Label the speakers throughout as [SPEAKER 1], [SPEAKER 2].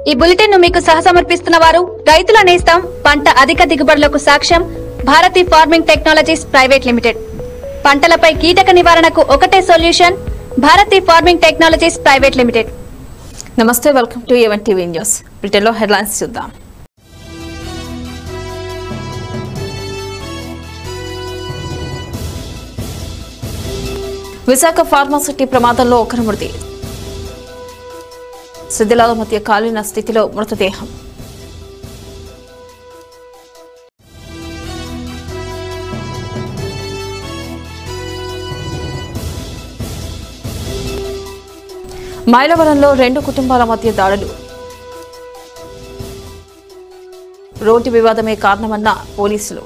[SPEAKER 1] ఈ బులెటిన్ ను మీకు సహసమర్పిస్తున్న వారు రైతుల నేస్తం పంట అధిక దిగుబడులకు సాక్ష్యం Bharati farming technologies private limited పంటలపై కీటక నివారణకు ఒకటే solution Bharati farming technologies private limited
[SPEAKER 2] నమస్తే వెల్కమ్ టు ఎవెన్ టీవీ న్యూస్ బ్రిటన్లో హెడ్లైన్స్ చూద్దాం విశాఖ ఫార్మాసిటీ ప్రమాదంలో ఒకరు మృతి శిథిలాల మధ్య కాలిన స్థితిలో మృతదేహం మైలవరంలో రెండు కుటుంబాల మధ్య దాడులు రోడ్డు వివాదమే కారణమన్న పోలీసులు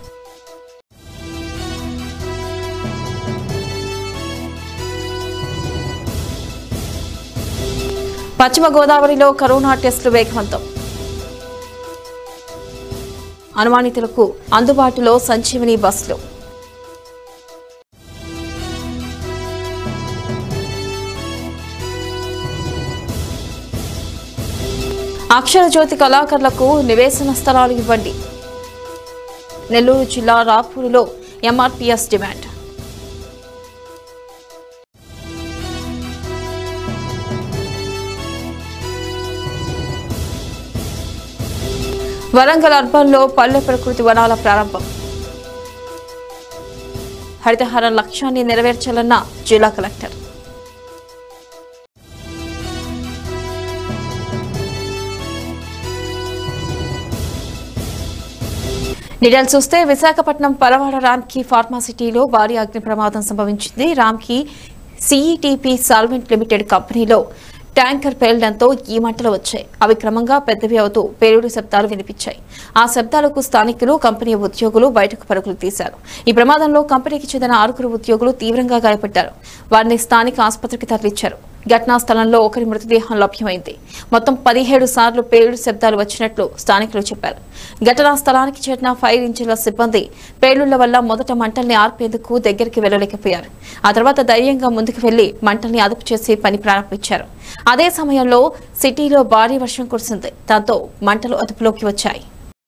[SPEAKER 2] పశ్చిమ గోదావరిలో కరోనా టెస్టులు వేగవంతం అనుమానితులకు అందుబాటులో సంజీవని బస్సులు అక్షర జ్యోతి కళాకారులకు నివేశన స్థలాలు ఇవ్వండి నెల్లూరు జిల్లా రాపూరులో ఎంఆర్పీఎస్ డిమాండ్ వరంగల్ అర్బన్లో పల్లె ప్రకృతి వనాల ప్రారంభం హరితహారం లక్ష్యాన్ని నెరవేర్చాలన్న జిల్లా కలెక్టర్ డీటెయిల్స్ చూస్తే విశాఖపట్నం పలవాడ రామ్కి ఫార్మాసిటీలో భారీ అగ్ని ప్రమాదం సంభవించింది రామ్కి సిఈటిపి సాల్వెంట్ లిమిటెడ్ కంపెనీలో ట్యాంకర్ పేలడంతో ఈ మంటలు వచ్చాయి అవి క్రమంగా పెద్దవి అవుతూ పేలుడు శబ్దాలు వినిపించాయి ఆ శబ్దాలకు స్థానికులు కంపెనీ ఉద్యోగులు బయటకు పరుగులు తీశారు ఈ ప్రమాదంలో కంపెనీకి చెందిన ఆరుగురు ఉద్యోగులు తీవ్రంగా గాయపడ్డారు వారిని స్థానిక ఆసుపత్రికి తరలించారు ఘటనా స్థలంలో ఒకరి మృతదేహం లభ్యమైంది మొత్తం పదిహేడు సార్లు పేలుడు శబ్దాలు వచ్చినట్లు స్థానికులు చెప్పారు ఘటనా స్థలానికి చేరిన ఫైర్ ఇంజిన్ల సిబ్బంది పేలుళ్ల వల్ల మొదట మంటల్ని ఆర్పేందుకు దగ్గరికి వెళ్లలేకపోయారు ఆ తర్వాత ధైర్యంగా ముందుకు వెళ్లి మంటల్ని అదుపు చేసి పని ప్రారంభించారు అదే సమయంలో సిటీలో భారీ వర్షం కురిసింది దాంతో మంటలు అదుపులోకి వచ్చాయి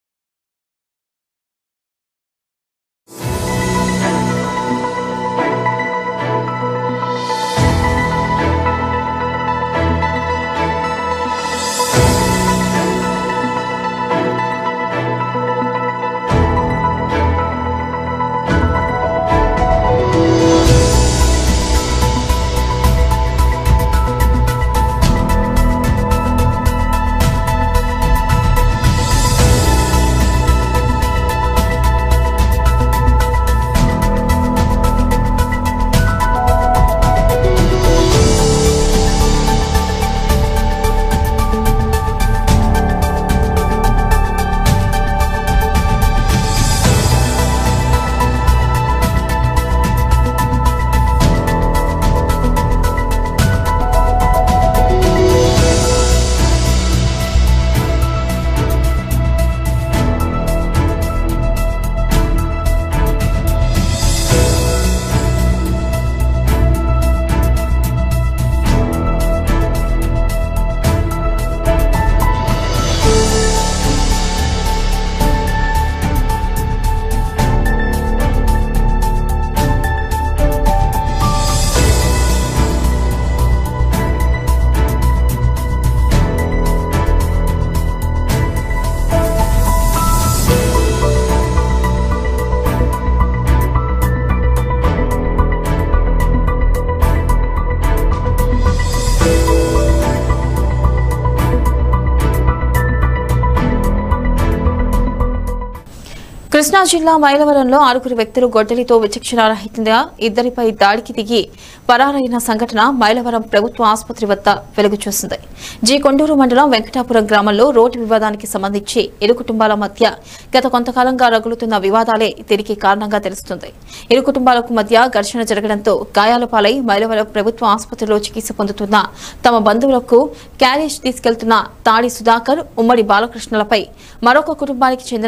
[SPEAKER 2] కృష్ణా జిల్లా మైలవరంలో ఆరుగురు వ్యక్తులు గొడ్డలితో విచక్షణారహితంగా ఇద్దరిపై దాడికి దిగి పరారైన సంఘటన మైలవరం ప్రభుత్వ ఆసుపత్రి వద్ద వెలుగు చూసింది జీ కొండూరు మండలం వెంకటాపురం గ్రామంలో రోడ్డు వివాదానికి సంబంధించి ఇరు కుటుంబాల మధ్య గత కొంతకాలంగా రగులుతున్న వివాదాలే దీనికి కారణంగా తెలుస్తుంది ఇరు కుటుంబాలకు మధ్య ఘర్షణ జరగడంతో గాయాల పాలై మైలవరం ప్రభుత్వ ఆసుపత్రిలో చికిత్స పొందుతున్న తమ బంధువులకు క్యారేజ్ తీసుకెళ్తున్న తాడి సుధాకర్ ఉమ్మడి బాలకృష్ణలపై మరొక కుటుంబానికి చెందిన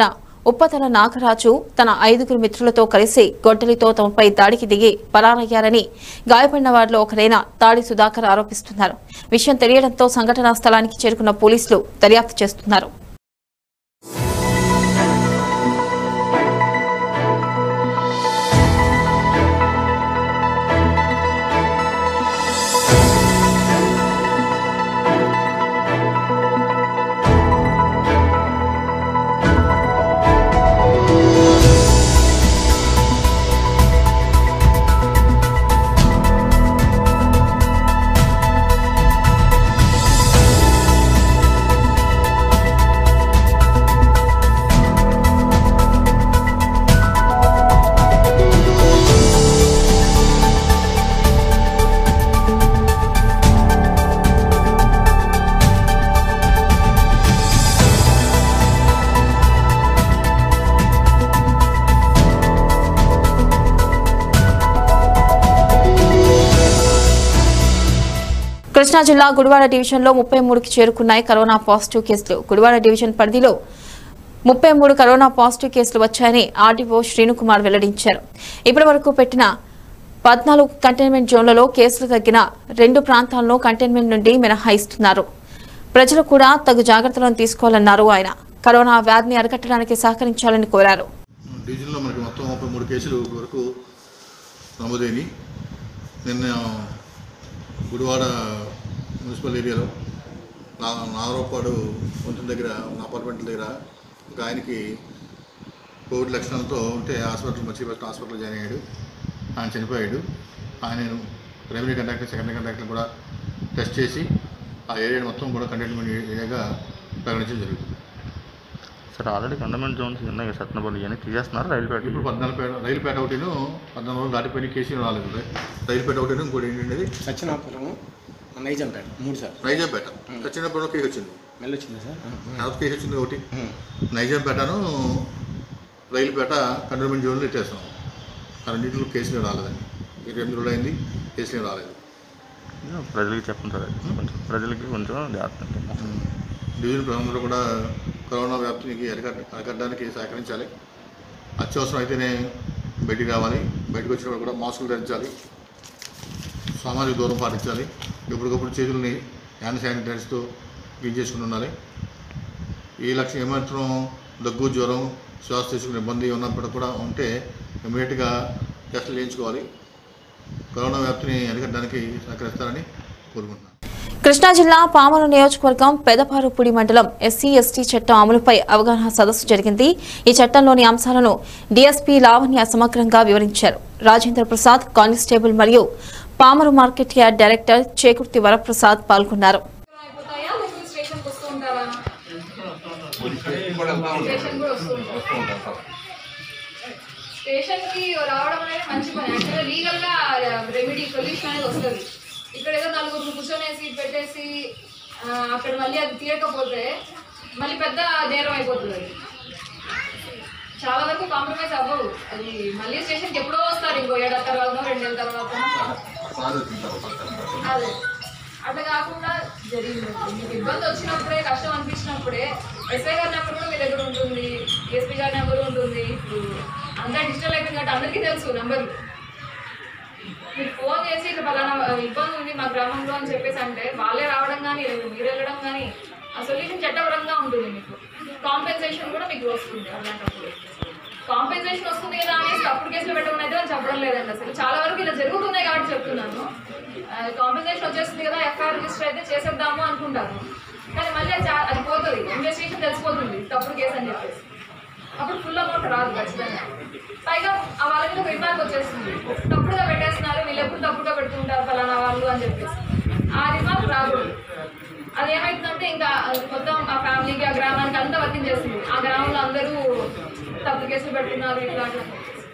[SPEAKER 2] ఉప్పతల నాగరాజు తన ఐదుగురు మిత్రులతో కలిసి గొడ్డలితో తమపై దాడికి దిగి పరారయ్యారని గాయపడిన వారిలో ఒకరైన తాడి సుధాకర్ ఆరోపిస్తున్నారు విషయం తెలియడంతో సంఘటనా స్థలానికి చేరుకున్న పోలీసులు దర్యాప్తు చేస్తున్నారు కృష్ణా జిల్లా గుడివాడ డివిజన్లో ముప్పై మూడుకి చేరుకున్నాయి కరోనా పాజిటివ్ కేసులు గుడివాడ డివిజన్ పరిధిలో ముప్పై మూడు కరోనా పాజిటివ్ కేసులు వచ్చాయని ఆర్డీఓ శ్రీనుకుమార్ వెల్లడించారు ఇప్పటి వరకు పెట్టిన పద్నాలుగు కంటైన్మెంట్ జోన్లలో కేసులు తగ్గిన రెండు ప్రాంతాలను కంటైన్మెంట్ నుండి మినహాయిస్తున్నారు ప్రజలు కూడా తగు జాగ్రత్తలను తీసుకోవాలన్నారు ఆయన కరోనా వ్యాధిని అరికట్టడానికి సహకరించాలని కోరారు
[SPEAKER 3] డివిజన్లో మనకి మొత్తం ముప్పై మూడు కేసులు వరకు నమోదైనవి నిన్న గుడివాడ మున్సిపల్ ఏరియాలో నా నాగరపాడు వంతెన దగ్గర ఉన్న అపార్ట్మెంట్ దగ్గర ఒక ఆయనకి కోవిడ్ లక్షణాలతో ఉంటే హాస్పిటల్ మర్చిపోయి హాస్పిటల్ జాయిన్ అయ్యాడు ఆయన చనిపోయాడు ఆయన ప్రైమరీ కండక్టర్ సెకండరీ కండక్టర్ కూడా టెస్ట్ చేసి ఆ ఏరియా మొత్తం కూడా కంటైన్మెంట్ ఏరియాగా ప్రకటించడం జరుగుతుంది
[SPEAKER 4] సార్ ఆల్రెడీ కండమెంట్ జోన్స్ ఉన్నాయి కదా సత్నపల్లి ఇవన్నీ తీసేస్తున్నారు రైల్పేట
[SPEAKER 3] ఇప్పుడు పద్నాలుగు రైలుపేట ఒకటిను పద్నాలుగు రోజులు దాటిపోయిన కేసీలు రాలేదు రైలుపేట ఒకటిను ఇంకోటి ఏంటంటే
[SPEAKER 5] సత్యనాపురం నైజాంపేట మూడు సార్
[SPEAKER 3] నైజాంపేట సచ్చినప్పుడు కేసు వచ్చింది
[SPEAKER 5] మెల్లి వచ్చిందా సార్
[SPEAKER 3] తర్వాత కేసు వచ్చింది ఒకటి నైజాంపేటను రైలుపేట కంటోన్మెంట్ జోన్లో ఎత్తేస్తాం ఆ రెండింటిలో కేసులు రాలేదండి ఇరవై ఎనిమిది రోజులు అయింది కేసులు రాలేదు
[SPEAKER 4] ప్రజలకి చెప్పండి సార్ అది. కొంచెం ప్రజలకి కొంచెం జాగ్రత్త
[SPEAKER 3] డివిజన్ ప్రజలందరూ కూడా కరోనా వ్యాప్తికి అరికట్ట అరికట్టడానికి సహకరించాలి అత్యవసరం అయితేనే బయటికి రావాలి బయటకు వచ్చినప్పుడు కూడా మాస్కులు ధరించాలి సామాజిక దూరం పాటించాలి ఎప్పటికప్పుడు చేతుల్ని హ్యాండ్ శానిటైజర్స్తో క్లీన్ చేసుకుని ఉండాలి ఈ లక్ష్యం ఏమాత్రం దగ్గు జ్వరం శ్వాస తీసుకునే ఇబ్బంది ఉన్నప్పుడు కూడా ఉంటే ఇమీడియట్గా టెస్టులు చేయించుకోవాలి కరోనా వ్యాప్తిని అరికట్టడానికి సహకరిస్తారని కోరుకుంటున్నాను
[SPEAKER 2] కృష్ణా జిల్లా పామరు నియోజకవర్గం పెదపారుపూడి మండలం ఎస్సీ ఎస్టీ చట్టం అమలుపై అవగాహన సదస్సు జరిగింది ఈ చట్టంలోని అంశాలను డీఎస్పీ లావణ్య సమగ్రంగా వివరించారు రాజేంద్ర ప్రసాద్ కానిస్టేబుల్ మరియు Pamuru market yard director Chekurthi Varaprasad పాల్గొన్నారు
[SPEAKER 6] అయిపోతాయా లేకపోతే స్టేషన్కి వస్తూ ఉంటారా స్టేషన్ కూడా వస్తూ ఉంటారు స్టేషన్ కి రావడం అనేది మంచి పని యాక్చువల్గా లీగల్ గా రెమెడీ సొల్యూషన్ అనేది వస్తుంది ఇక్కడ ఏదో నలుగురు కూర్చొనేసి పెట్టేసి ఆ, అక్కడ మళ్ళీ అది తీయకపోతే మళ్ళీ పెద్ద నేరం అయిపోతుంది అది చాలా వరకు కాంప్రమైజ్ అవ్వవు అది మళ్ళీ స్టేషన్కి ఎప్పుడో వస్తారు ఇంకో ఏడాది తర్వాత రెండు నెలల తర్వాత అదే అట్లా కాకుండా జరిగింది మీకు ఇబ్బంది వచ్చినప్పుడే కష్టం అనిపించినప్పుడే ఎస్ఐ గారి నెంబర్ కూడా మీ దగ్గర ఉంటుంది ఎస్పీ గారి నెంబర్ ఉంటుంది ఇప్పుడు అంతా డిజిటల్ అయిపోయింది కాబట్టి అందరికీ తెలుసు నెంబర్లు మీరు ఫోన్ చేసి ఇట్లా పలానా ఇబ్బంది ఉంది మా గ్రామంలో అని చెప్పేసి అంటే వాళ్ళే రావడం కానీ లేదా మీరు వెళ్ళడం కానీ ఆ సొల్యూషన్ చట్టపరంగా ఉంటుంది మీకు కాంపెన్సేషన్ కూడా మీకు వస్తుంది అలాంటప్పుడు కాంపెన్సేషన్ వస్తుంది కదా అనేసి అప్పుడు కేసులు పెట్టమని అయితే వాళ్ళు చెప్పడం లేదండి అసలు చాలా వరకు ఇలా జరుగుతున్నాయి కాబట్టి చెప్తున్నాను కాంపెన్సేషన్ వచ్చేస్తుంది కదా ఎఫ్ఐఆర్ రిజిస్టర్ అయితే చేసేద్దాము అనుకుంటారు కానీ మళ్ళీ అది చా- అది పోతుంది ఇన్వెస్టిగేషన్ తెలిసిపోతుంది తప్పుడు కేసు అని చెప్పేసి అప్పుడు ఫుల్ అమౌంట్ రాదు ఖచ్చితంగా పైగా ఆ వాళ్ళ మీద ఒక రిమార్క్ వచ్చేస్తుంది తప్పుడుగా పెట్టేస్తున్నారు వీళ్ళు ఎప్పుడు తప్పుడుగా పెడుతుంటారు ఫలానా వాళ్ళు అని చెప్పేసి ఆ రిమార్క్ రాకూడదు అది ఏమైతుందంటే ఇంకా మొత్తం ఆ ఫ్యామిలీకి ఆ గ్రామానికి అంతా వర్తించేస్తుంది ఆ గ్రామంలో అందరూ తప్పుడు కేసులు పెడుతున్నారు ఇట్లా అట్లా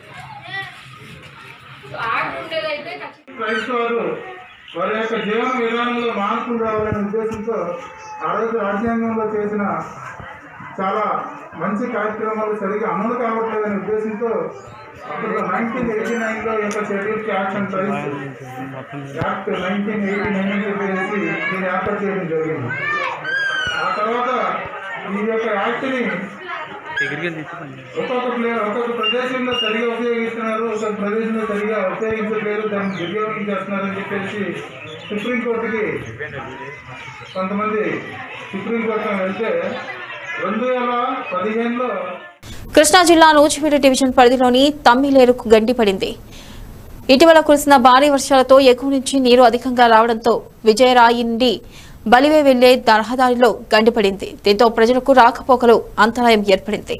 [SPEAKER 6] యాక్ట్ ఉండేదైతే ఖచ్చితంగా
[SPEAKER 7] క్రైస్తవారు వారి యొక్క జీవన విధానంలో మార్పులు రావాలనే ఉద్దేశంతో ఆ రోజు రాజ్యాంగంలో చేసిన చాలా మంచి కార్యక్రమాలు సరిగా అమలు కావట్లేదనే ఉద్దేశంతో అప్పుడు నైన్టీన్ ఎయిటీ నైన్లో ఈ యొక్క schedule caste and tribes act nineteen eighty nine అని చెప్పేసి దీన్ని ఏర్పాటు చేయడం జరిగింది ఆ తర్వాత ఈ యొక్క యాక్ట్ని ఒక్కొక్క ప్లే ఒక్కొక్క ప్రదేశంలో సరిగా ఉపయోగిస్తున్నారు ఒక్కొక్క ప్రదేశంలో సరిగా ఉపయోగించట్లేదు దాన్ని దుర్యోగం చేస్తున్నారని చెప్పేసి సుప్రీంకోర్టుకి కొంతమంది సుప్రీంకోర్టు వెళ్తే రెండు వేల పదిహేనులో
[SPEAKER 2] కృష్ణా జిల్లా నూజివీడు డివిజన్ పరిధిలోని తమ్మిలేరుకు గండి పడింది ఇటీవల కురిసిన భారీ వర్షాలతో ఎగువ నుంచి నీరు అధికంగా రావడంతో విజయరాయి నుండి బలివే వెళ్లే రహదారిలో గండిపడింది దీంతో ప్రజలకు రాకపోకలు అంతరాయం ఏర్పడింది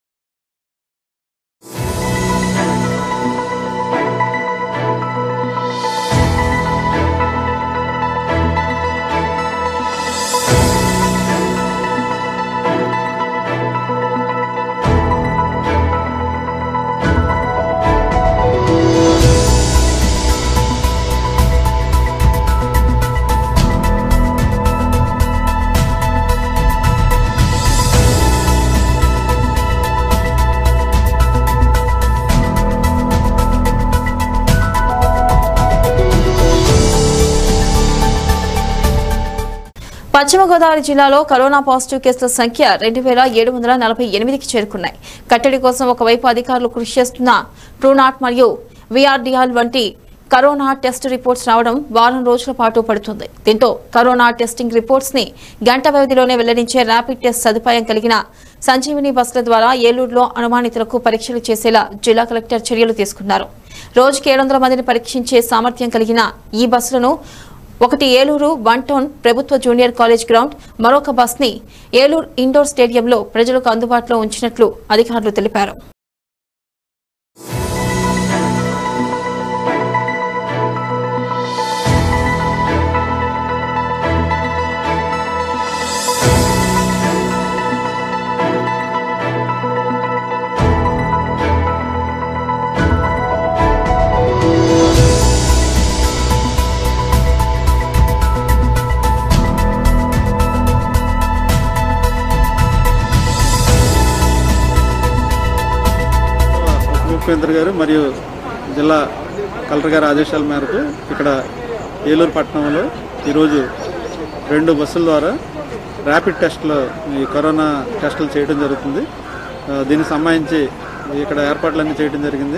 [SPEAKER 2] పశ్చిమ గోదావరి జిల్లాలో కరోనా పాజిటివ్ కేసుల సంఖ్య రెండు వేల ఏడు వందల నలభై ఎనిమిదికి చేరుకున్నాయి కట్టడి కోసం ఒకవైపు అధికారులు కృషి చేస్తున్న ట్రూనాట్ మరియు విఆర్డిఆర్ వంటి కరోనా టెస్ట్ రిపోర్ట్స్ రావడం వారం రోజుల పాటు పడుతుంది దీంతో కరోనా టెస్టింగ్ రిపోర్ట్స్ ని గంట వ్యవధిలోనే వెల్లడించే ర్యాపిడ్ టెస్ట్ సదుపాయం కలిగిన సంజీవిని బస్సుల ద్వారా ఏలూరులో అనుమానితులకు పరీక్షలు చేసేలా జిల్లా కలెక్టర్ చర్యలు తీసుకున్నారు రోజుకి ఏడు వందల మందిని పరీక్షించే సామర్థ్యం కలిగిన ఈ బస్సులను ఒకటి ఏలూరు వన్ టౌన్ ప్రభుత్వ జూనియర్ కాలేజ్ గ్రౌండ్ మరొక బస్ ని ఏలూరు ఇండోర్ స్టేడియంలో ప్రజలకు అందుబాటులో ఉంచినట్లు అధికారులు తెలిపారు
[SPEAKER 8] ఉప ముఖ్యమంత్రి గారు మరియు జిల్లా కలెక్టర్ గారి ఆదేశాల మేరకు ఇక్కడ ఏలూరు పట్టణంలో ఈరోజు రెండు బస్సుల ద్వారా ర్యాపిడ్ టెస్టులు ఈ కరోనా టెస్టులు చేయడం జరుగుతుంది ఆ, దీనికి సంబంధించి ఇక్కడ ఏర్పాట్లన్నీ చేయడం జరిగింది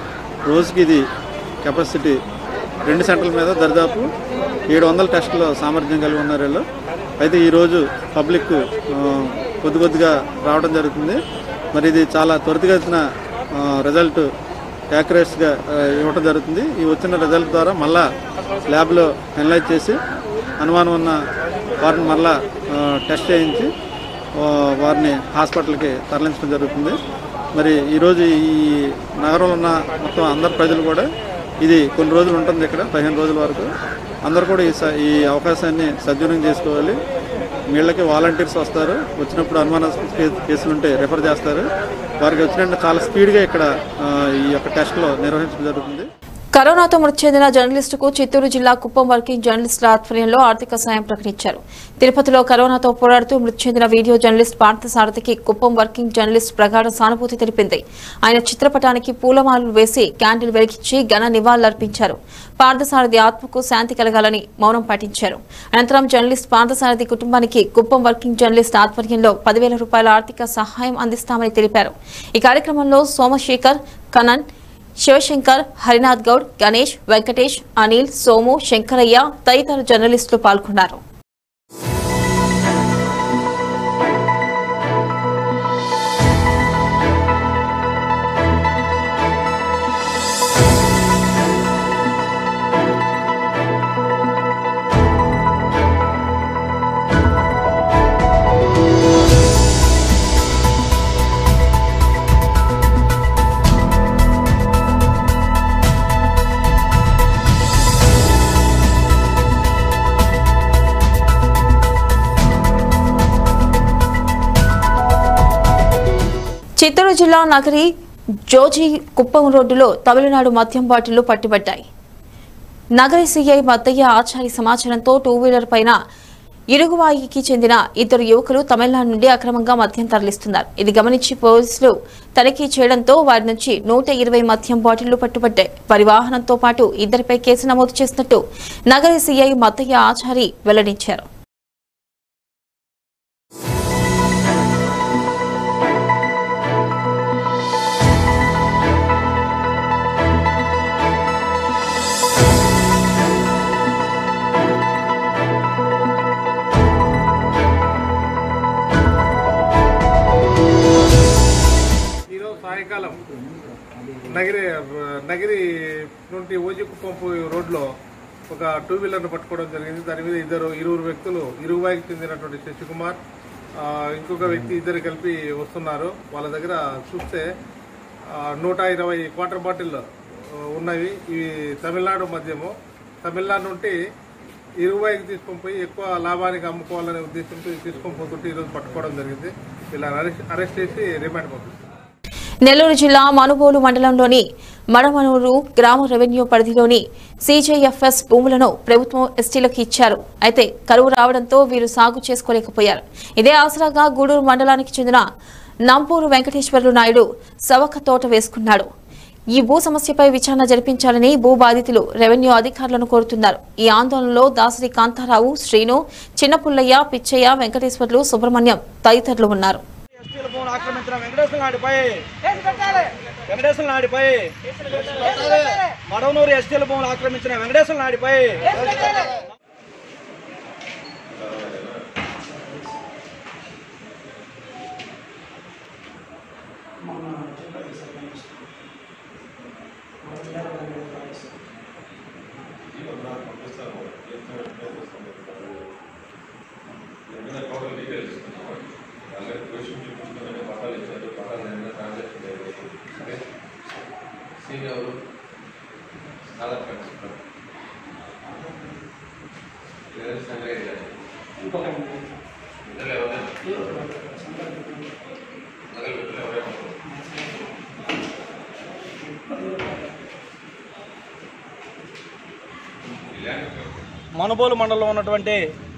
[SPEAKER 8] రోజుకి ఇది కెపాసిటీ రెండు సెంటర్ల మీద దరిదాపు ఏడు వందల టెస్టుల సామర్థ్యం కలిగి ఉన్నారు వీళ్ళు అయితే ఈరోజు పబ్లిక్ ఆ, కొద్ది కొద్దిగా రావడం జరుగుతుంది మరి ఇది చాలా త్వరితగతిన ఆ, రిజల్ట్ యాక్యురేట్స్గా ఆ, ఇవ్వడం జరుగుతుంది ఈ వచ్చిన రిజల్ట్ ద్వారా మళ్ళా ల్యాబ్లో ఎనలైజ్ చేసి అనుమానం ఉన్న వారిని మళ్ళా ఆ, టెస్ట్ చేయించి ఆ, వారిని హాస్పిటల్కి తరలించడం జరుగుతుంది మరి ఈరోజు ఈ నగరంలో ఉన్న మొత్తం అందరు ప్రజలు కూడా ఇది కొన్ని రోజులు ఉంటుంది ఇక్కడ పదిహేను రోజుల వరకు అందరూ కూడా ఈ స- ఈ అవకాశాన్ని సద్వినియోగం చేసుకోవాలి వీళ్ళకి వాలంటీర్స్ వస్తారు వచ్చినప్పుడు అనుమానాస్పద కేసులు ఉంటే రెఫర్ చేస్తారు వారికి వచ్చినట్టు చాలా స్పీడ్గా ఇక్కడ ఆ, ఈ యొక్క టెస్ట్లో నిర్వహించడం జరుగుతుంది
[SPEAKER 2] కరోనాతో మృతి చెందిన జర్నలిస్టుకు చిత్తూరు జిల్లా కుప్పం వర్కింగ్ జర్నలిస్టుల ఆధ్వర్యంలో ఆర్థిక సాయం ప్రకటించారు తిరుపతిలో కరోనాతో పోరాడుతూ మృతి చెందిన వీడియో జర్నలిస్ట్ పార్థసారథికి కుప్పం వర్కింగ్ జర్నలిస్ట్ ప్రగాఢ సానుభూతి తెలిపింది ఆయన చిత్రపటానికి పూలమాలలు వేసి క్యాండిల్ వెలిగించి ఘన నివాళులర్పించారు పార్థసారథి ఆత్మకు శాంతి కలగాలని మౌనం పాటించారు అనంతరం జర్నలిస్ట్ పార్థసారథి కుటుంబానికి కుప్పం వర్కింగ్ జర్నలిస్ట్ ఆధ్వర్యంలో పదివేల రూపాయల ఆర్థిక సహాయం అందిస్తామని తెలిపారు ఈ కార్యక్రమంలో సోమశేఖర్ కనన్ శివశంకర్ హరినాథ్ గౌడ్ గణేష్ వెంకటేష్ అనిల్ సోము శంకరయ్య తదితర జర్నలిస్టులు పాల్గొన్నారు చిత్తూరు జిల్లా నగరి జోజి కుప్పం రోడ్డులో తమిళనాడు మద్యం బాటిళ్లు పట్టుబడ్డాయి నగరి సీఐ మద్దయ్య ఆచారి సమాచారంతో టూ వీలర్ పైన ఇరుగువాయికి చెందిన ఇద్దరు యువకులు తమిళనాడు నుండి అక్రమంగా మద్యం తరలిస్తున్నారు ఇది గమనించి పోలీసులు తనిఖీ చేయడంతో వారి నుంచి నూట ఇరవై మద్యం బాటిళ్లు పట్టుబడ్డాయి వారి వాహనంతో పాటు ఇద్దరిపై కేసు నమోదు చేసినట్టు నగరి సీఐ మద్దయ్య ఆచారి వెల్లడించారు
[SPEAKER 9] సాయంకాలం నగిరి నగిరి నుండి ఓజికుప్పంపు రోడ్లో ఒక టూ వీలర్ను పట్టుకోవడం జరిగింది దాని మీద ఇద్దరు ఇరువురు వ్యక్తులు ఇరువాయికి చెందినటువంటి శశికుమార్ ఆ, ఇంకొక వ్యక్తి ఇద్దరు కలిపి వస్తున్నారు వాళ్ళ దగ్గర చూస్తే ఆ, నూట ఇరవై క్వార్టర్ బాటిల్ ఆ, ఉన్నవి ఇవి తమిళనాడు మద్యము తమిళనాడు నుండి ఇరువాయికి తీసుకొని పోయి ఎక్కువ లాభానికి అమ్ముకోవాలనే ఉద్దేశంతో ఇది తీసుకొని పోతుంటే ఈరోజు పట్టుకోవడం జరిగింది వీళ్ళని అరెస్ట్ అరెస్ట్ చేసి రిమాండ్ పంపిస్తారు
[SPEAKER 2] నెల్లూరు జిల్లా మనుబోలు మండలంలోని మడమనూరు గ్రామ రెవెన్యూ పరిధిలోని సీజేఎఫ్ఎస్ భూములను ప్రభుత్వం ఎస్టీలకు ఇచ్చారు అయితే కరువు రావడంతో వీరు సాగు చేసుకోలేకపోయారు ఇదే ఆసరాగా గూడూరు మండలానికి చెందిన నంపూరు వెంకటేశ్వర్లు నాయుడు సవక తోట వేసుకున్నాడు ఈ భూ సమస్యపై విచారణ జరిపించాలని భూ బాధితులు రెవెన్యూ అధికారులను కోరుతున్నారు ఈ ఆందోళనలో దాసరి కాంతారావు శ్రీను చిన్నపుల్లయ్య పిచ్చయ్య వెంకటేశ్వర్లు సుబ్రహ్మణ్యం తదితరులు ఉన్నారు
[SPEAKER 10] ఎస్టీల భూములు ఆక్రమించిన వెంకటేశ్వర నాయుడుపై వెంకటేశ్వర నాయుడుపై మడవనూరు ఎస్టీల భూములు ఆక్రమించిన వెంకటేశ్వర నాయుడుపై మనుబోలు మండలంలో ఉన్నటువంటి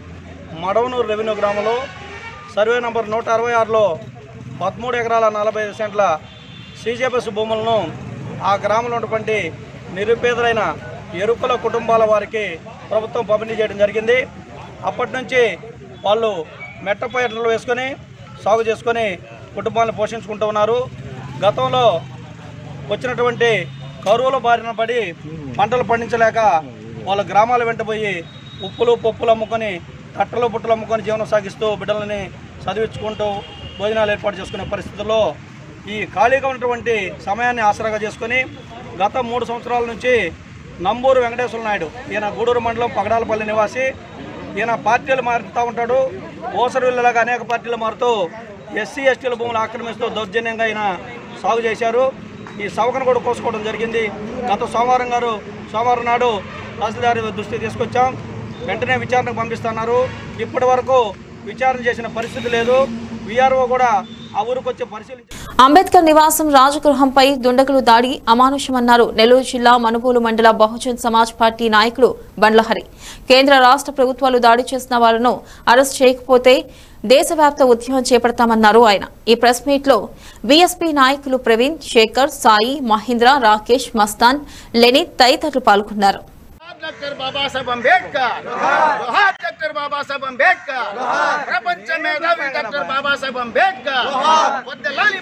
[SPEAKER 10] మడవనూరు రెవెన్యూ గ్రామంలో సర్వే నంబర్ నూట అరవై ఆరులో పదమూడు ఎకరాల నలభై ఐదు సెంట్ల సీజేపస్ భూములను ఆ గ్రామంలో ఉన్నటువంటి నిరుపేదలైన ఎరుకుల కుటుంబాల వారికి ప్రభుత్వం పంపిణీ చేయడం జరిగింది అప్పటి నుంచి వాళ్ళు మెట్టపైటలు వేసుకొని సాగు చేసుకొని కుటుంబాలను పోషించుకుంటూ ఉన్నారు గతంలో వచ్చినటువంటి కరువుల బారిన పడి పంటలు పండించలేక వాళ్ళ గ్రామాల వెంట పోయి ఉప్పులు పప్పులు అమ్ముకొని కట్టలు బుట్టలు అమ్ముకొని జీవనం సాగిస్తూ బిడ్డలని చదివించుకుంటూ భోజనాలు ఏర్పాటు చేసుకునే పరిస్థితుల్లో ఈ ఖాళీగా ఉన్నటువంటి సమయాన్ని ఆసరాగా చేసుకొని గత మూడు సంవత్సరాల నుంచి నంబూరు వెంకటేశ్వర నాయుడు ఈయన గూడూరు మండలం పగడాలపల్లి నివాసి ఈయన పార్టీలు మారుతూ ఉంటాడు ఓసరవిల్లలాగా అనేక పార్టీలు మారుతూ ఎస్సీ ఎస్టీల భూములు ఆక్రమిస్తూ దౌర్జన్యంగా ఈయన సాగు చేశారు ఈ సవకను కూడా కోసుకోవడం జరిగింది గత సోమవారం గారు సోమవారం నాడు తహసీల్దార్ దృష్టికి తీసుకొచ్చాం వెంటనే విచారణకు పంపిస్తున్నారు ఇప్పటి వరకు విచారణ చేసిన పరిస్థితి లేదు విఆర్ఓ కూడా ఆ ఊరికి వచ్చి పరిశీలించి
[SPEAKER 2] అంబేద్కర్ నివాసం రాజగృహంపై దుండగులు దాడి అమానుషమన్నారు నెల్లూరు జిల్లా మనుబోలు మండల బహుజన్ సమాజ్ పార్టీ నాయకులు బండ్లహరి కేంద్ర రాష్ట్ర ప్రభుత్వాలు దాడి చేసిన వాళ్లను అరెస్ట్ చేయకపోతే దేశవ్యాప్త ఉద్యమం చేపడతామన్నారు ఆయన ఈ ప్రెస్ మీట్ లో బీఎస్పీ నాయకులు ప్రవీణ్ శేఖర్ సాయి మహేంద్ర రాకేష్ మస్తాన్ లెనిత్ తదితరులు పాల్గొన్నారు
[SPEAKER 11] డాక్టర్ బాబాసాహెబ్ అంబేద్కర్ జోహార్ డాక్టర్ బాబాసాహెబ్ అంబేద్కర్ ప్రపంచ మేధావి డాక్టర్ బాబాసాహెబ్ అంబేద్కర్ వద్దలాలి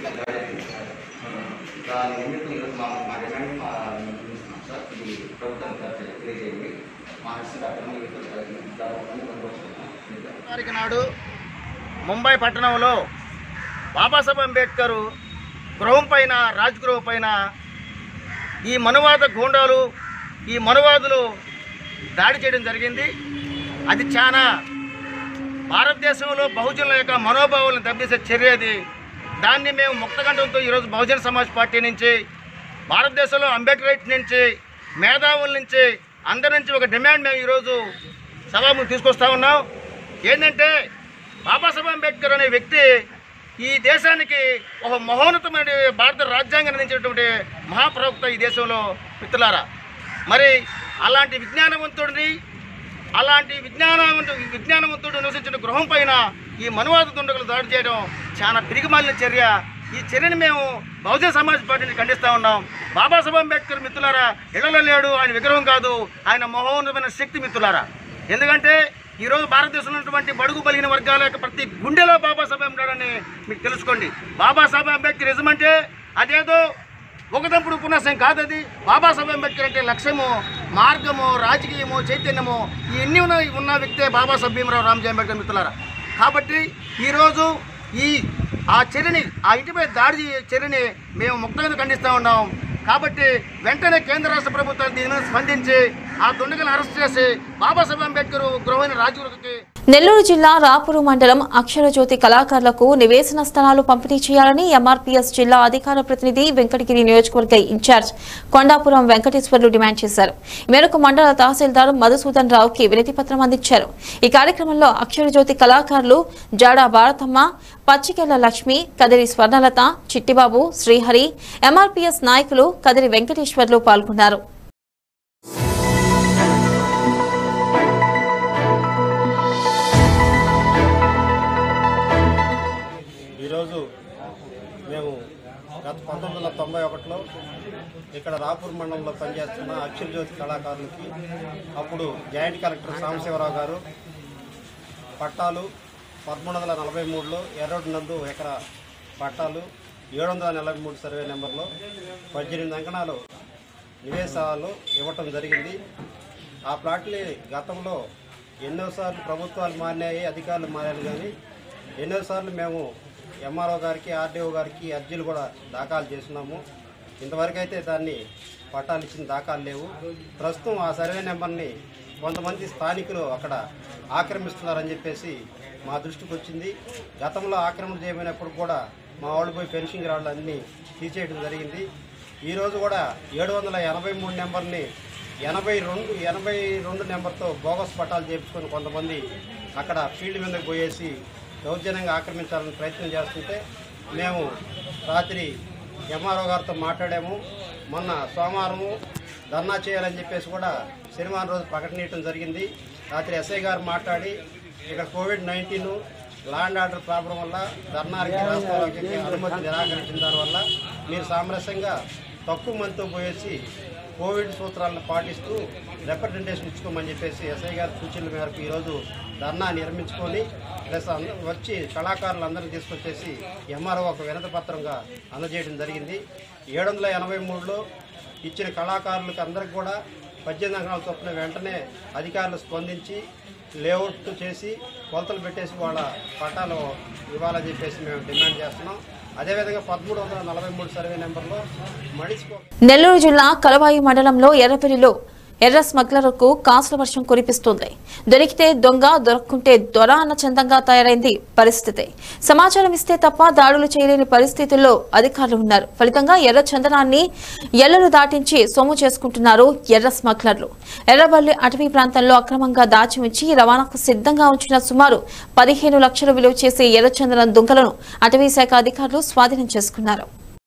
[SPEAKER 11] తారీఖు నాడు ముంబై పట్టణంలో బాబాసాహెబ్ అంబేద్కర్ గృహం పైన రాజ్గృహం పైన ఈ మనువాద గూండాలు ఈ మనువాదులు దాడి చేయడం జరిగింది అది చాలా భారతదేశంలో బహుజనుల యొక్క మనోభావాలను దెబ్బతీసే చర్య అది దాన్ని మేము ముక్తకంఠంతో ఈరోజు బహుజన సమాజ్ పార్టీ నుంచి భారతదేశంలో అంబేద్కర్ నుంచి మేధావుల నుంచి అందరి నుంచి ఒక డిమాండ్ మేము ఈరోజు సభకు తీసుకొస్తా ఉన్నాం ఏంటంటే బాబాసాహెబ్ అంబేద్కర్ అనే వ్యక్తి ఈ దేశానికి ఒక మహోన్నతమైన భారత రాజ్యాంగం అందించినటువంటి మహాప్రవక్త ఈ దేశంలో మిత్రులారా మరి అలాంటి విజ్ఞానవంతుడిని అలాంటి విజ్ఞానవంతు విజ్ఞానవంతుడు నివసించిన గృహం పైన ఈ మనువాద దుండగులు దాడి చేయడం చాలా పిరిగిమాలిన చర్య ఈ చర్యను మేము బహుజన సమాజ్ పార్టీని ఖండిస్తూ ఉన్నాం బాబాసాహెబ్ అంబేద్కర్ మిత్రులారా ఇళ్లలో లేడు ఆయన విగ్రహం కాదు ఆయన మహోన్నతమైన శక్తి మిత్రులారా ఎందుకంటే ఈరోజు భారతదేశంలో ఉన్నటువంటి బడుగు బలిగిన వర్గాల యొక్క ప్రతి గుండెలో బాబాసాహెబ్ ఉన్నాడని మీకు తెలుసుకోండి బాబాసాహెబ్ అంబేద్కర్ నిజమంటే అదేదో ఒకదంపుడు ఉపన్యాసం కాదు అది బాబాసాహెబ్ అంబేద్కర్ అంటే లక్ష్యము మార్గము రాజకీయము చైతన్యము ఇవన్నీ ఉన్న ఉన్న వ్యక్తే బాబాసాహెబ్ భీమరావు రామ్జీ అంబేద్కర్ మిత్రులారా కాబట్టి ఈరోజు ఈ ఆ చర్యని ఆ ఇంటిపై దాడి చే- చర్యని మేము ముక్తంగా ఖండిస్తూ ఉన్నాం కాబట్టి వెంటనే కేంద్ర రాష్ట్ర ప్రభుత్వాలు దీని మీద స్పందించి ఆ దుండగులను అరెస్ట్ చేసి బాబాసాహెబ్ అంబేద్కర్ గృహమైన రాజగురుకి
[SPEAKER 2] నెల్లూరు జిల్లా రాపూరు మండలం అక్షరజ్యోతి కళాకారులకు నివేశన స్థలాలు పంపిణీ చేయాలని ఎంఆర్పీఎస్ జిల్లా అధికార ప్రతినిధి వెంకటగిరి నియోజకవర్గ ఇన్ఛార్జ్ కొండాపురం వెంకటేశ్వర్లు డిమాండ్ చేశారు ఈ మేరకు మండల తహసీల్దార్ మధుసూదన్ రావుకి వినతి పత్రం అందించారు ఈ కార్యక్రమంలో అక్షరజ్యోతి కళాకారులు జాడా భారతమ్మ పచ్చికెళ్ల లక్ష్మి కదిరి స్వర్ణలత చిట్టిబాబు శ్రీహరి ఎంఆర్పీఎస్ నాయకులు కదిరి వెంకటేశ్వర్లు పాల్గొన్నారు
[SPEAKER 12] ఈరోజు మేము గత పంతొమ్మిది వందల తొంభై ఒకటిలో ఇక్కడ రాపూర్ మండలంలో పనిచేస్తున్న అక్షర జ్యోతి కళాకారులకి అప్పుడు జాయింట్ కలెక్టర్ సాంబశివరావు గారు పట్టాలు పదమూడు వందల నలభై మూడులో ఎర్రోడ్ నందు ఎకరా పట్టాలు ఏడు వందల నలభై మూడు సర్వే నెంబర్లో పద్దెనిమిది అంకణాలు నివేశాలు ఇవ్వటం జరిగింది ఆ ప్లాట్లు గతంలో ఎన్నోసార్లు ప్రభుత్వాలు మారినాయి అధికారులు మారారు కానీ ఎన్నోసార్లు మేము ఎంఆర్ఓ గారికి ఆర్డీఓ గారికి అర్జీలు కూడా దాఖలు చేస్తున్నాము ఇంతవరకు అయితే దాన్ని పట్టాలు ఇచ్చిన దాఖలు లేవు ప్రస్తుతం ఆ సర్వే నెంబర్ని కొంతమంది స్థానికులు అక్కడ ఆక్రమిస్తున్నారని చెప్పేసి మా దృష్టికి వచ్చింది గతంలో ఆక్రమణ చేయమైనప్పుడు కూడా మా వాళ్ళు పోయి ఫెన్సింగ్ రాళ్ళు అన్నీ తీసేయడం జరిగింది ఈరోజు కూడా ఏడు వందల ఎనభై మూడు నెంబర్ని ఎనభై రెండు ఎనభై రెండు నెంబర్తో బోగస్ పట్టాలు చేయించుకొని కొంతమంది అక్కడ ఫీల్డ్ మీదకి పోయేసి దౌర్జన్యంగా ఆక్రమించాలని ప్రయత్నం చేస్తుంటే మేము రాత్రి ఎంఆర్ఓ గారితో మాట్లాడాము మొన్న సోమవారము ధర్నా చేయాలని చెప్పేసి కూడా శనివారం రోజు ప్రకటనీయటం జరిగింది రాత్రి ఎస్ఐ గారు మాట్లాడి ఇక్కడ Covid nineteen land order problem వల్ల ధర్నానికి రాష్ట్రాలకి అనుమతి నిరాకరించిన దానివల్ల మీరు సామరస్యంగా తక్కువ మందితో పోయేసి కోవిడ్ సూత్రాలను పాటిస్తూ రిప్రజెంటేషన్ ఇచ్చుకోమని చెప్పేసి ఎస్ఐ గారి సూచనల మేరకు ఈరోజు ధర్నా నిర్మించుకొని ప్లస్ అంద- వచ్చి కళాకారులందరినీ తీసుకొచ్చేసి ఎంఆర్ఓ ఒక వినతి పత్రంగా అందజేయడం జరిగింది ఏడు వందల ఎనభై మూడులో ఇచ్చిన కళాకారులకు అందరికి కూడా పద్దెనిమిది అంకణాల చొప్పున వెంటనే అధికారులు స్పందించి లేఅవుట్ చేసి కొలతలు పెట్టేసి వాళ్ళ పట్టాలు ఇవ్వాలని చెప్పేసి మేము డిమాండ్ చేస్తున్నాం అదేవిధంగా పదమూడు వందల నలభై మూడు సర్వే నెంబర్లో మడిసిపో
[SPEAKER 2] నెల్లూరు జిల్లా కలవాయి మండలంలో ఎర్రపెల్లిలో ఎర్ర స్మగ్లర్కు కాసుల వర్షం కురిపిస్తుంది దొరికితే దొంగ దొరక్కుంటే దొర అన్న చందంగా తయారైంది పరిస్థితి సమాచారం ఇస్తే తప్ప దాడులు చేయలేని పరిస్థితుల్లో అధికారులు ఉన్నారు ఫలితంగా ఎర్ర చందనాన్ని ఎల్లలు దాటించి సొమ్ము చేసుకుంటున్నారు ఎర్ర స్మగ్లర్లు ఎర్రబల్లి అటవీ ప్రాంతంలో అక్రమంగా దాచి ఉంచి రవాణాకు సిద్ధంగా ఉంచిన సుమారు పదిహేను లక్షలు విలువ చేసే ఎర్రచందనం దుంగలను అటవీ శాఖ అధికారులు స్వాధీనం చేసుకున్నారు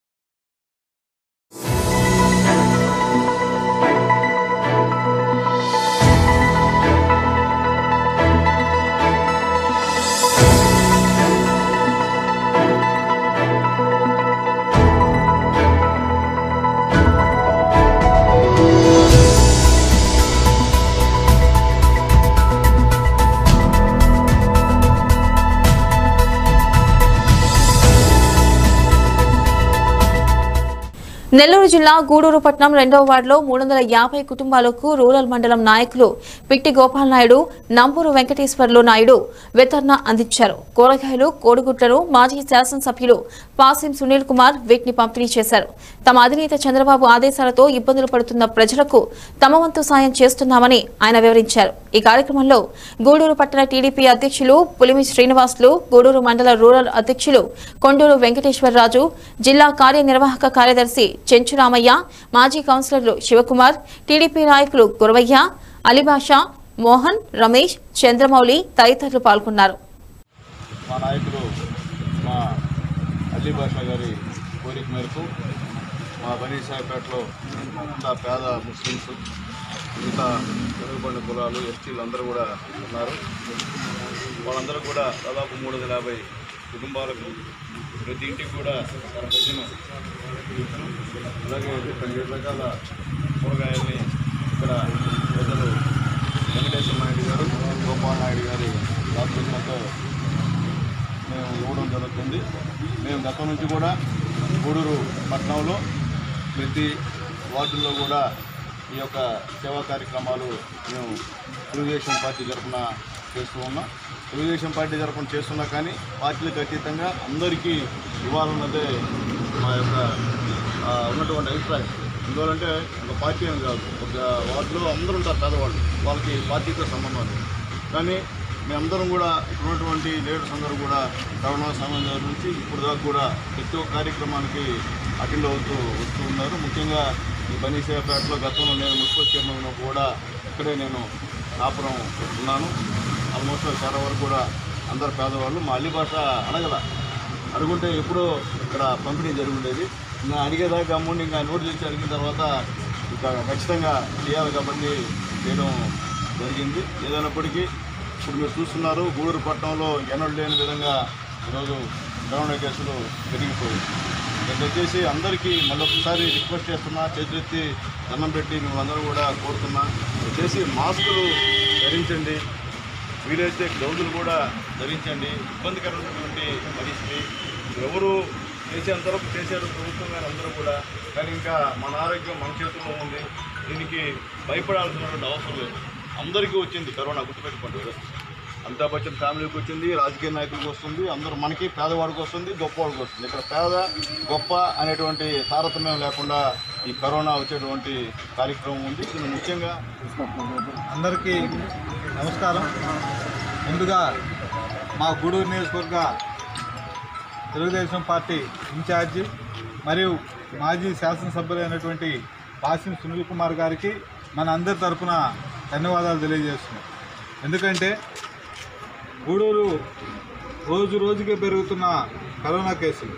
[SPEAKER 2] నెల్లూరు జిల్లా గూడూరు పట్నం రెండవ వార్డులో మూడు వందల యాభై కుటుంబాలకు రూరల్ మండలం నాయకులు పిట్టి గోపాల్ నాయుడు నంబూరు వెంకటేశ్వర్లు నాయుడు వితరణ అందించారు కూరగాయలు కోడిగుడ్లను మాజీ శాసనసభ్యులు పాసిం సునీల్ కుమార్ వీటిని పంపిణీ చేశారు తమ అధినేత చంద్రబాబు ఆదేశాలతో ఇబ్బందులు పడుతున్న ప్రజలకు తమ వంతు సాయం చేస్తున్నామని ఆయన వివరించారు ఈ కార్యక్రమంలో గూడూరు పట్టణ టీడీపీ అధ్యక్షులు పులిమి శ్రీనివాసులు గూడూరు మండల రూరల్ అధ్యక్షులు కొండూరు వెంకటేశ్వరరాజు జిల్లా కార్యనిర్వాహక కార్యదర్శి చెంచు రామయ్య మాజీ కౌన్సిలర్లు శివకుమార్ టీడీపీ నాయకులు గురవయ్య అలీబాషా మోహన్ రమేష్ చంద్రమౌళి తదితరులు పాల్గొన్నారు
[SPEAKER 13] మా నాయకులు మా అల్లీ భాషా గారి కోరిక మేరకు మా బనీసాయిపేటలో ఇంత పేద ముస్లిమ్స్ ఇంత వెనుకబడిన కులాలు ఎస్టీలు అందరూ కూడా ఉన్నారు వాళ్ళందరూ కూడా దాదాపు మూడు వందల యాభై కుటుంబాలకు ప్రతి ఇంటికి కూడా భోజనం అలాగే పన్నెండు రకాల కూరగాయల్ని ఇక్కడ పెద్దలు వెంకటేశ్వర నాయుడు గారు గోపాల్ నాయుడు గారి ఆధ్వర్యంతో మేము ఇవ్వడం జరుగుతుంది మేము గతం నుంచి కూడా గూడూరు పట్టణంలో ప్రతి వార్డుల్లో కూడా ఈ యొక్క సేవా కార్యక్రమాలు మేము తెలుగుదేశం పార్టీ తరఫున చేస్తూ ఉన్నాం తెలుగుదేశం పార్టీ తరఫున చేస్తున్నా కానీ పార్టీలకు అతీతంగా అందరికీ ఇవ్వాలన్నదే మా యొక్క ఆ, ఉన్నటువంటి అభిప్రాయం ఎందువలంటే ఒక పార్టీ అని కాదు ఒక వార్డులో అందరూ ఉంటారు పేదవాళ్ళు వాళ్ళకి పార్టీతో సంబంధం లేదు కానీ మేమందరం కూడా ఇక్కడ ఉన్నటువంటి లీడర్స్ అందరూ కూడా కరోనా సమయం దగ్గర నుంచి ఇప్పుడు దాకా కూడా ప్రతి ఒక్క కార్యక్రమానికి అటెండ్ అవుతూ వస్తూ ఉన్నారు ముఖ్యంగా ఈ బనీసేపేటలో గతంలో నేను మున్సిపల్ చైర్మన్ ఉన్నప్పుడు కూడా ఇక్కడే నేను కాపురం ఉన్నాను ఆల్మోస్ట్ చాలా వరకు కూడా అందరు పేదవాళ్ళు మా అల్లి భాష అడగల అడుగుంటే ఎప్పుడో ఇక్కడ పంపిణీ జరిగి ఉండేది ఇంకా అడిగేదాకా అమౌంట్ ఇంకా నోటు చేసి అడిగిన తర్వాత ఇంకా ఖచ్చితంగా చేయాలి కాబట్టి చేయడం జరిగింది ఏదైనప్పటికీ ఇప్పుడు మీరు చూస్తున్నారు గూడూరు పట్టణంలో ఎన్నడూ లేని విధంగా ఈరోజు కరోనా కేసులు పెరిగిపోయాయి నేను దయచేసి అందరికీ మళ్ళీ ఒకసారి రిక్వెస్ట్ చేస్తున్నా చేతులెత్తి దండం పెట్టి మిమ్మల్ని అందరూ కూడా కోరుతున్నా దయచేసి మాస్కులు ధరించండి వీలైతే గ్లౌజులు కూడా ధరించండి ఇబ్బందికరమైనటువంటి పరిస్థితి ఎవరు చేసేంతవరకు చేశారు ప్రభుత్వం గారు అందరూ కూడా కానీ ఇంకా మన ఆరోగ్యం మన చేతుల్లో ఉంది దీనికి భయపడాల్సినటువంటి అవసరం లేదు అందరికీ వచ్చింది కరోనా గుర్తుపెట్టుకోండి ఈరోజు. అమితాబ్ బచ్చన్ ఫ్యామిలీకి వచ్చింది రాజకీయ నాయకులకు వస్తుంది అందరూ మనకి పేదవాడికి వస్తుంది గొప్పవాడికి వస్తుంది ఇక్కడ పేద గొప్ప అనేటువంటి తారతమ్యం లేకుండా ఈ కరోనా వచ్చేటువంటి కార్యక్రమం ఉంది దీన్ని ముఖ్యంగా
[SPEAKER 14] అందరికీ నమస్కారం ముందుగా మా గూడూరు నియోజకవర్గ తెలుగుదేశం పార్టీ ఇన్ఛార్జి మరియు మాజీ శాసనసభ్యులైనటువంటి పాసిం సునీల్ కుమార్ గారికి మన అందరి తరపున ధన్యవాదాలు తెలియజేస్తున్నాం ఎందుకంటే గూడూరు రోజు రోజుకి పెరుగుతున్న కరోనా కేసులు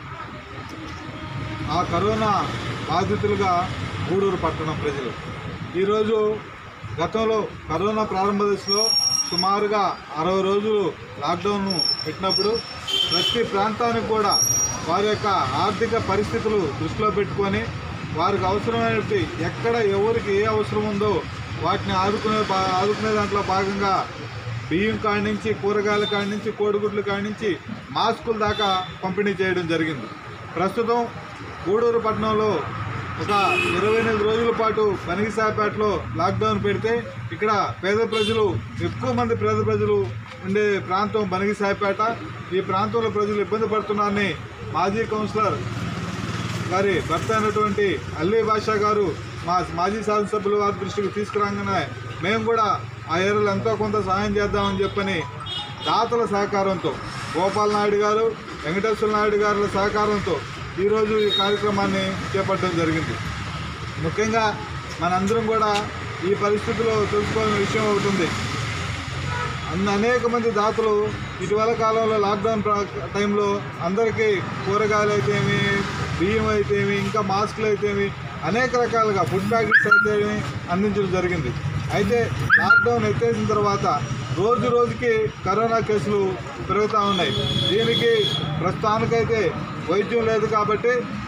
[SPEAKER 14] ఆ కరోనా బాధితులుగా గూడూరు పట్టణం ప్రజలు ఈరోజు గతంలో కరోనా ప్రారంభ దశలో సుమారుగా అరవై రోజులు లాక్డౌన్ పెట్టినప్పుడు ప్రతి ప్రాంతానికి కూడా వారి యొక్క ఆర్థిక పరిస్థితులు దృష్టిలో పెట్టుకొని వారికి అవసరమైనటువంటి ఎక్కడ ఎవరికి ఏ అవసరం ఉందో వాటిని ఆదుకునే బా- ఆదుకునే దాంట్లో భాగంగా బియ్యం కాడి నుంచి కూరగాయల కాడి నుంచి కోడిగుడ్ల కాడి నుంచి మాస్కుల దాకా పంపిణీ చేయడం జరిగింది ప్రస్తుతం గూడూరు పట్టణంలో ఒక ఇరవై ఎనిమిది రోజుల పాటు బనగిసాపేటలో లాక్డౌన్ పెడితే ఇక్కడ పేద ప్రజలు ఎక్కువ మంది పేద ప్రజలు ఉండే ప్రాంతం బనగిసాపేట ఈ ప్రాంతంలో ప్రజలు ఇబ్బంది పడుతున్నారని మాజీ కౌన్సిలర్ గారి భర్త అయినటువంటి అల్లీ బాషా గారు మా మాజీ శాసనసభ్యుల వారి దృష్టికి తీసుకురాగానే మేము కూడా ఆ ఏరియాలో ఎంతో కొంత సహాయం చేద్దామని చెప్పని దాతల సహకారంతో గోపాల్ నాయుడు గారు వెంకటేశ్వర నాయుడు గారుల సహకారంతో ఈరోజు ఈ కార్యక్రమాన్ని చేపట్టడం జరిగింది ముఖ్యంగా మనందరం కూడా ఈ పరిస్థితిలో తెలుసుకోవాల్సిన విషయం ఒకటి ఉంది అన్ని అనేక మంది దాతలు ఇటీవల కాలంలో లాక్డౌన్ ప్ర- టైంలో అందరికీ కూరగాయలు అయితేమి బియ్యం అయితేమి ఇంకా మాస్కులు అయితేమి అనేక రకాలుగా ఫుడ్ ప్యాకెట్స్ అయితేమి అందించడం జరిగింది అయితే లాక్డౌన్ ఎత్తేసిన తర్వాత రోజు రోజుకి కరోనా కేసులు పెరుగుతూ ఉన్నాయి దీనికి ప్రస్తుతానికైతే వైద్యం లేదు కాబట్టి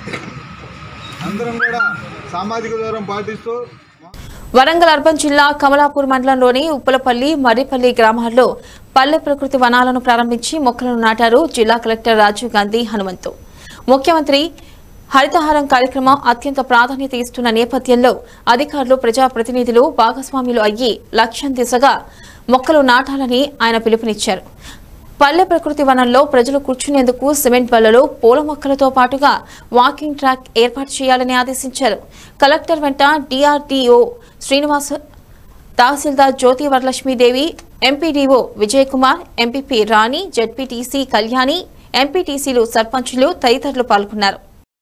[SPEAKER 14] అందరం కూడా సామాజిక దూరం పాటిస్తూ
[SPEAKER 2] వరంగల్ అర్బన్ జిల్లా కమలాపూర్ మండలంలోని ఉప్పలపల్లి మర్రిపల్లి గ్రామాల్లో పల్లె ప్రకృతి వనాలను ప్రారంభించి మొక్కలను నాటారు జిల్లా కలెక్టర్ రాజీవ్ గాంధీ హనుమంతు ముఖ్యమంత్రి హరితహారం కార్యక్రమం అత్యంత ప్రాధాన్యత ఇస్తున్న నేపథ్యంలో అధికారులు ప్రజాప్రతినిధులు భాగస్వాములు అయ్యి లక్ష్యం దిశగా మొక్కలు నాటాలని ఆయన పిలుపునిచ్చారు పల్లె ప్రకృతి వనంలో ప్రజలు కూర్చునేందుకు సిమెంట్ బల్లలు పూల మొక్కలతో పాటుగా వాకింగ్ ట్రాక్ ఏర్పాటు చేయాలని ఆదేశించారు కలెక్టర్ వెంట డిఆర్డీఓ శ్రీనివాస తహసీల్దార్ Jyothi Varalakshmi Devi MPDO Vijay Kumar MPP Rani ZPTC Kalyani ఎంపీటీసీలు సర్పంచులు తదితరులు పాల్గొన్నారు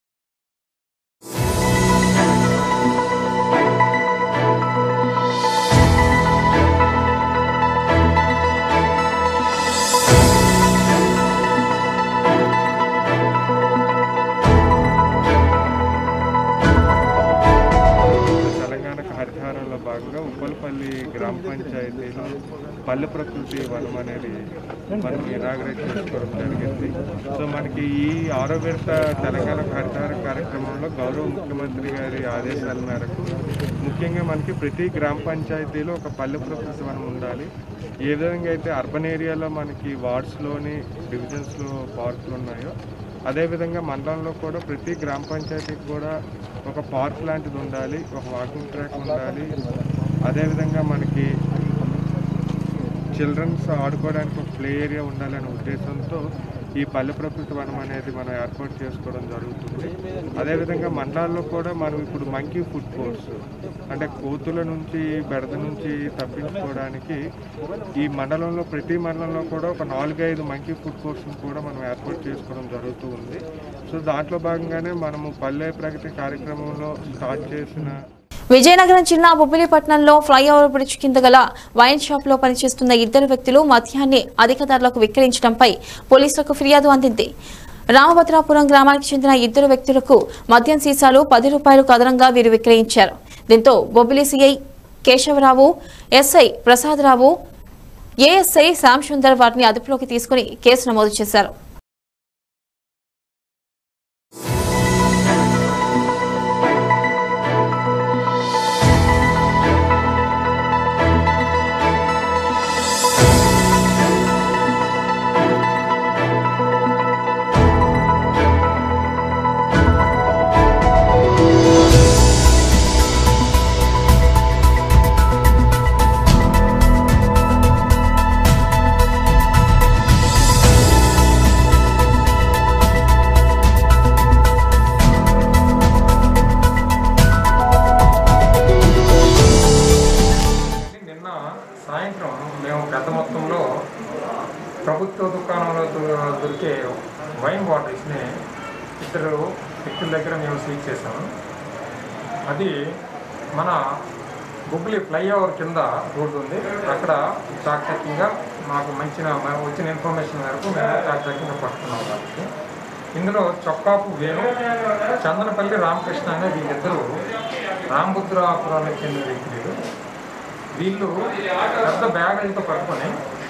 [SPEAKER 15] తెలంగాణకు హరితహారంలో భాగంగా ఉప్పలపల్లి గ్రామ పంచాయతీలో పల్లె ప్రకృతి వనం అనేది మనం ఇనాగ్రేట్ చేసుకోవడం జరిగింది సో మనకి ఈ ఆరో విడత తెలంగాణ హరితహారం కార్యక్రమంలో గౌరవ ముఖ్యమంత్రి గారి ఆదేశాల మేరకు ముఖ్యంగా మనకి ప్రతి గ్రామ పంచాయతీలో ఒక పల్లె ప్రకృతి వనం ఉండాలి ఏ విధంగా అయితే అర్బన్ ఏరియాలో మనకి వార్డ్స్లోని డివిజన్స్లో పార్కులు ఉన్నాయో అదేవిధంగా మండలంలో కూడా ప్రతి గ్రామ పంచాయతీకి కూడా ఒక పార్క్ లాంటిది ఉండాలి ఒక వాకింగ్ ట్రాక్ ఉండాలి అదేవిధంగా మనకి చిల్డ్రన్స్ ఆడుకోవడానికి ఒక ప్లే ఏరియా ఉండాలనే ఉద్దేశంతో ఈ పల్లె ప్రకృతి వనం అనేది మనం ఏర్పాటు చేసుకోవడం జరుగుతుంది అదేవిధంగా మండలాల్లో కూడా మనం ఇప్పుడు మంకీ ఫుడ్ కోర్స్ అంటే కోతుల నుంచి బెడద నుంచి తప్పించుకోవడానికి ఈ మండలంలో ప్రతి మండలంలో కూడా ఒక నాలుగైదు మంకీ ఫుడ్ కోర్స్ని కూడా మనం ఏర్పాటు చేసుకోవడం జరుగుతూ ఉంది సో దాంట్లో భాగంగానే మనము పల్లె ప్రగతి కార్యక్రమంలో స్టార్ట్ చేసిన
[SPEAKER 2] విజయనగరం జిల్లా బొబ్బిలిపట్నంలో ఫ్లైఓవర్ బ్రిడ్జ్ కింద గల వైన్ షాప్ లో పనిచేస్తున్న ఇద్దరు వ్యక్తులు మద్యాన్ని అధిక ధరలకు విక్రయించడంపై పోలీసులకు ఫిర్యాదు అందింది రామభద్రాపురం గ్రామానికి చెందిన ఇద్దరు వ్యక్తులకు మద్యం సీసాలు పది రూపాయలు కదనంగా వీరు విక్రయించారు దీంతో Bobbili CI Kesava Rao SI Prasada Rao ASI Shyam Sundar వారిని అదుపులోకి తీసుకుని కేసు నమోదు చేశారు
[SPEAKER 16] నిన్న సాయంత్రం మేము పెద్ద మొత్తంలో ప్రభుత్వ దుకాణంలో దొ- దొరికే వైన్ బాటిల్స్ని ఇద్దరు వ్యక్తుల దగ్గర మేము సీజ్ చేసాము అది మన బుబ్లీ ఫ్లైఓవర్ కింద రోడ్డు ఉంది అక్కడ చాకచక్యంగా మాకు మంచిన మా- వచ్చిన ఇన్ఫర్మేషన్ మేరకు మేము చాకచక్యంగా పట్టుకున్నాం కాబట్టి ఇందులో చొక్కాపు వేణు చందనపల్లి రామకృష్ణ అనే వీళ్ళిద్దరూ రామభద్రాపురానికి చెందిన వ్యక్తులు వీళ్ళు పెద్ద బ్యాగులతో పట్టుకొని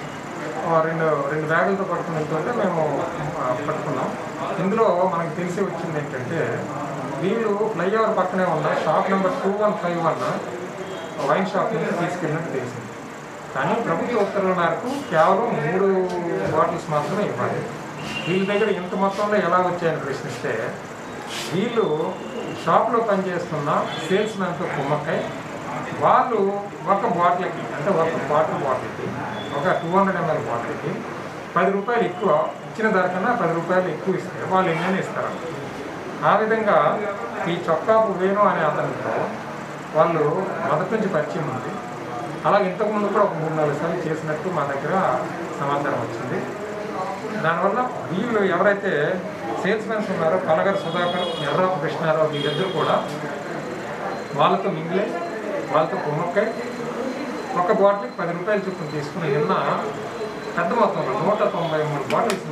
[SPEAKER 16] ఆ, రెండు రెండు బ్యాగులతో పట్టుకుని వెళ్తుంటే మేము ఆ, పట్టుకున్నాం ఇందులో మనకు తెలిసి వచ్చింది ఏంటంటే వీళ్ళు ఫ్లైఓవర్ పక్కనే ఉన్న shop number two one five one wine shop నుంచి తీసుకెళ్ళినట్టు తెలిసింది కానీ ప్రభుత్వ ఉత్తర్వుల మేరకు కేవలం మూడు బాటిల్స్ మాత్రమే ఇవ్వాలి వీళ్ళ దగ్గర ఇంత మొత్తంలో ఎలా వచ్చాయని ప్రశ్నిస్తే వీళ్ళు షాప్లో పనిచేస్తున్న సేల్స్ మ్యాన్తో కుమ్మక్కై వాళ్ళు ఒక బాటిల్కి అంటే ఒక బాటిల్ బాటిల్కి ఒక టూ హండ్రెడ్ ఎంఎల్ బాటిల్కి పది రూపాయలు ఎక్కువ ఇచ్చిన ధరకన్నా పది రూపాయలు ఎక్కువ ఇస్తే వాళ్ళు ఎన్నైనా ఇస్తారు ఆ విధంగా ఈ చొక్కాపు వేణు అనే అతనితో వాళ్ళు మొదటి నుంచి పరిచయం ఉంది అలాగే ఇంతకుముందు కూడా ఒక మూడు నాలుగు సార్లు చేసినట్టు మా దగ్గర సమాచారం వచ్చింది దానివల్ల వీళ్ళు ఎవరైతే సేల్స్ మెన్స్ ఉన్నారో కలగర్ సుధాకర్ ఎర్రాపు కృష్ణారావు వీళ్ళిద్దరు కూడా వాళ్ళతో మింగిలే వాళ్ళతో కుమ్మక్కై ఒక బాటిల్కి పది రూపాయలు చొప్పున తీసుకుని నిన్న పెద్ద మొత్తంలో నూట తొంభై మూడు బాటిల్స్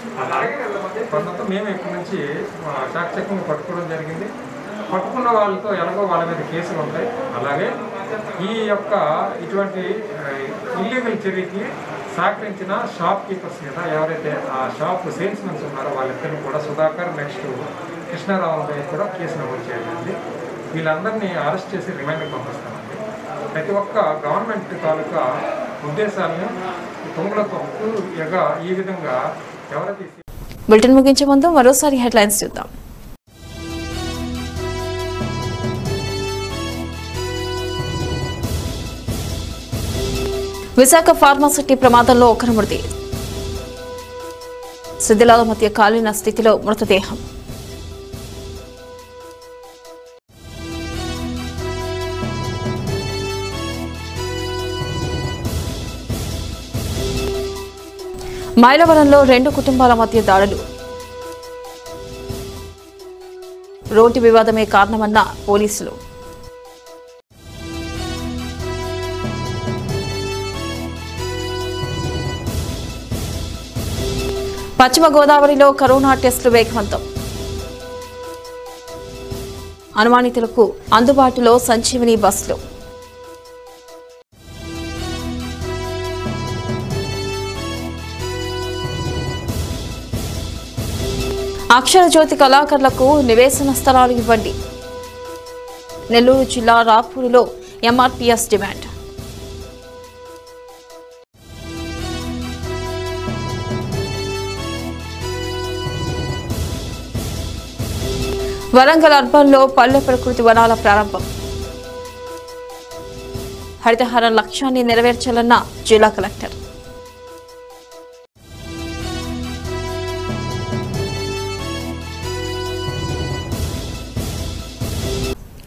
[SPEAKER 16] కొంత మేము ఇక్కడి నుంచి చాకచక్యంగా పట్టుకోవడం జరిగింది పట్టుకున్న వాళ్ళతో ఎలాగో వాళ్ళ మీద కేసులు ఉంటాయి అలాగే ఈ యొక్క ఇటువంటి ఇల్లీగల్ చర్యకి సహకరించిన షాప్ కీపర్స్ మీద ఎవరైతే ఆ షాప్ సేల్స్ మెన్స్ ఉన్నారో వాళ్ళిద్దరిని కూడా సుధాకర్ నెక్స్ట్ కృష్ణారావు పై కూడా కేసు నమోదు చేయడానికి వీళ్ళందరినీ అరెస్ట్ చేసి రిమైండ్కి పంపిస్తామండి ప్రతి ఒక్క గవర్నమెంట్ తాలూకా ఉద్దేశాలను తొంగల తొక్కు ఎగ ఈ విధంగా ఎవరైతే
[SPEAKER 2] బులెటిన్ ముగించే ముందు మరోసారి హెడ్లైన్స్ చూద్దాం విశాఖ ఫార్మాసిటీ ప్రమాదంలో ఒకరు మృతి శిథిలాల మధ్య కాలిన స్థితిలో మృతదేహం మైలవరంలో రెండు కుటుంబాల మధ్య దాడులు రోడ్డు వివాదమే కారణమన్న పోలీసులు పశ్చిమ గోదావరిలో కరోనా టెస్టులు వేగవంతం అనుమానితులకు అందుబాటులో సంజీవని బస్సులు అక్షర జ్యోతి కళాకారులకు నివేశన స్థలాలు ఇవ్వండి నెల్లూరు జిల్లా రాపూరులో ఎంఆర్పీఎస్ డిమాండ్ వరంగల్ అర్బన్లో పల్లె ప్రకృతి వనాల ప్రారంభం హరితహారం లక్ష్యాన్ని నెరవేర్చాలన్న జిల్లా కలెక్టర్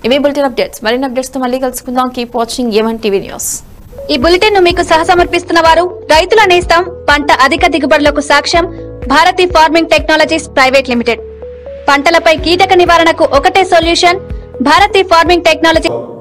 [SPEAKER 2] ఇవే బులెటిన్ అప్డేట్స్ మరిన్ని అప్డేట్స్ తో మళ్ళీ కలుసుకుందాం కీప్ వాచింగ్ ఏమన్ టీవీ న్యూస్
[SPEAKER 1] ఈ బులెటిన్ ను మీకు సహసమర్పిస్తున్న వారు రైతుల నేస్తం పంట అధిక దిగుబడులకు సాక్ష్యం Bharati farming technologies private limited పంటలపై కీటక నివారణకు ఒకటే సొల్యూషన్ భారతి ఫార్మింగ్ టెక్నాలజీ